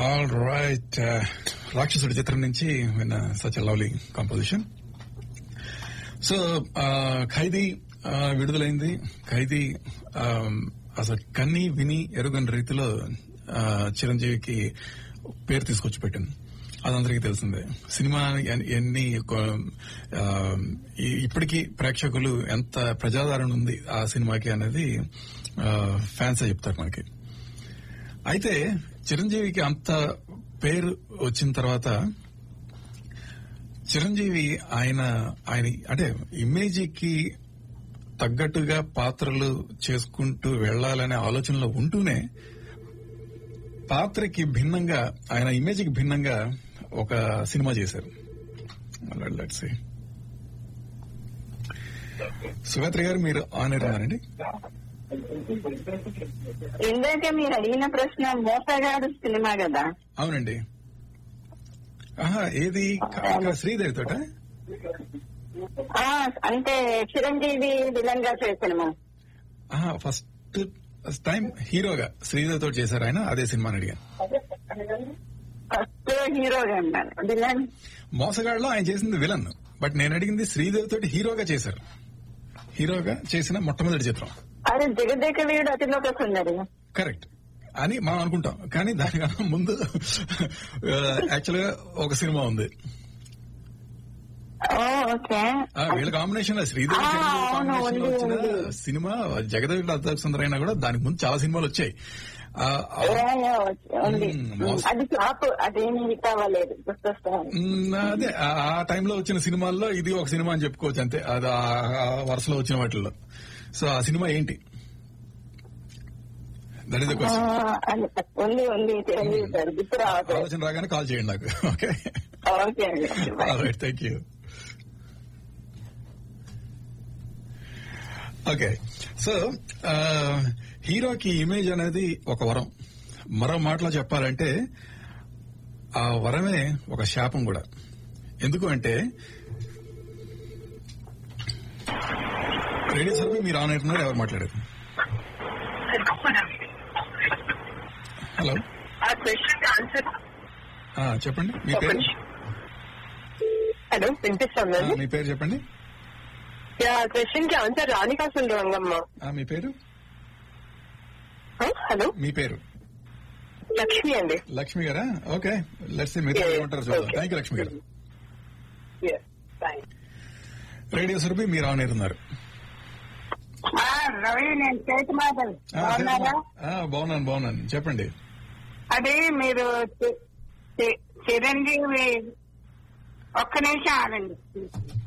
All right రాక్షసుడి చిత్రం నుంచి విన్న such lovely composition so Khaidi ఆ, విడుదలైంది ఖైదీ ఆ, అసలు కన్ని విని ఎరుగని రీతిలో ఆ, చిరంజీవికి పేరు తీసుకొచ్చి పెట్టింది అదందరికీ తెలిసిందే సినిమా ఎన్- ఎన్ని కొ- ఆ, ఈ- ఇప్పటికీ ప్రేక్షకులు ఎంత ప్రజాదరణ ఉంది ఆ సినిమాకి అనేది ఫ్యాన్స్ చెప్తారు మనకి అయితే చిరంజీవికి అంత పేరు వచ్చిన తర్వాత చిరంజీవి ఆయన ఆయన అంటే ఇమేజ్కి తగ్గట్టుగా పాత్రలు చేసుకుంటూ వెళ్లాలనే ఆలోచనలో ఉంటూనే పాత్రకి భిన్నంగా ఆయన ఇమేజ్కి భిన్నంగా ఒక సినిమా చేశారు లెట్స్ సుగత్రి గారు మీరు ఆన్ ఎయిర్ ఉన్నారండి ఇందాక మీరు అడిగిన ప్రశ్న మోసగాడు సినిమా కదా అవునండి ఆహా ఏది క- శ్రీదేవి తోట ఆ అంటే చిరంజీవి విలన్ గా చేసినము ఆహా ఫస్ట్ టైం హీరోగా శ్రీదేవి తోటి చేశారు ఆయన అదే సినిమాని అడిగాను ఫస్ట్ హీరోగా ఉన్నాను విలన్ మోసగాళ్ళలో ఆయన చేసింది విలన్ బట్ నేను అడిగింది శ్రీదేవి తోటి హీరోగా చేశారు హీరోగా చేసిన మొట్టమొదటి చిత్రం అదే జగదేక వీడు అతిలోక సుందరి కరెక్ట్ అని మనం అనుకుంటాం కానీ దానికన్నా ముందు యాక్చువల్ గా ఒక సినిమా ఉంది ఓ ఓకే ఆ, వీళ్ళ కాంబినేషన్ లో శ్రీదేవి ఆ, చిరంజీవి అవును, కాంబినేషన్ లో ఉంది, వచ్చిన ఉంది. సినిమా జగదేవి అద్దకు సుందరైనా కూడా దానికి ముందు చాలా సినిమాలు వచ్చాయి ఆ, ఆ, యా, యా, ఉంది మ్మ్, మోస- అది ఫ్లాప్ అదేమి హిట్ అవ్వలేదు గుర్తొస్తాను మ్, అదే ఆ ఆ టైంలో వచ్చిన సినిమాల్లో ఇది ఒక సినిమా అని చెప్పుకోవచ్చు అంతే అది ఆ- ఆ వరుసలో వచ్చిన వాటిల్లో సో ఆ సినిమా ఏంటి దట్ ఇస్ ద ఆ, క్వశ్చన్ అది ఉంది ఉంది చిరంజీవి సార్ గుర్తు రావట్లేదు ఆలోచన రాగానే కాల్ చేయండి నాకు ఓకే ఓకే అండి bye. Right thank you okay so హీరోకి ఇమేజ్ అనేది ఒక వరం మరో మాటలో చెప్పాలంటే ఆ వరమే ఒక శాపం కూడా ఎందుకు అంటే రేడియో సర్వే మీరు ఆన్ అవుతున్నారు ఎవరు మాట్లాడారు హలో ఆ క్వశ్చన్ ఆన్సర్ ఆ, చెప్పండి మీ పేరు హలో ఆ, వినిపిస్తుందండి మీ పేరు చెప్పండి క్వశ్చన్ కి ఆన్సర్ రాణికాసులు రంగమ్మ ఆ, మీ పేరు హలో మీ పేరు లక్ష్మి అండి లక్ష్మి గారా ఓకే లెట్స్ మీరు Yeah, ఏమంటారు చూద్దాం okay. థ్యాంక్ యూ లక్ష్మి గారు థ్యాంక్స్ రేడియో సురభి మీరు ఆన్ ఎయిర్ ఉన్నారు రవి నేను చేతి మాటలు ఆ, బాగున్నారా ఆ, బాగున్నాను బాగున్నాను చెప్పండి అదే మీరు చి- చి- చిరంజీవి ఒక్క నిమిషం ఆగండి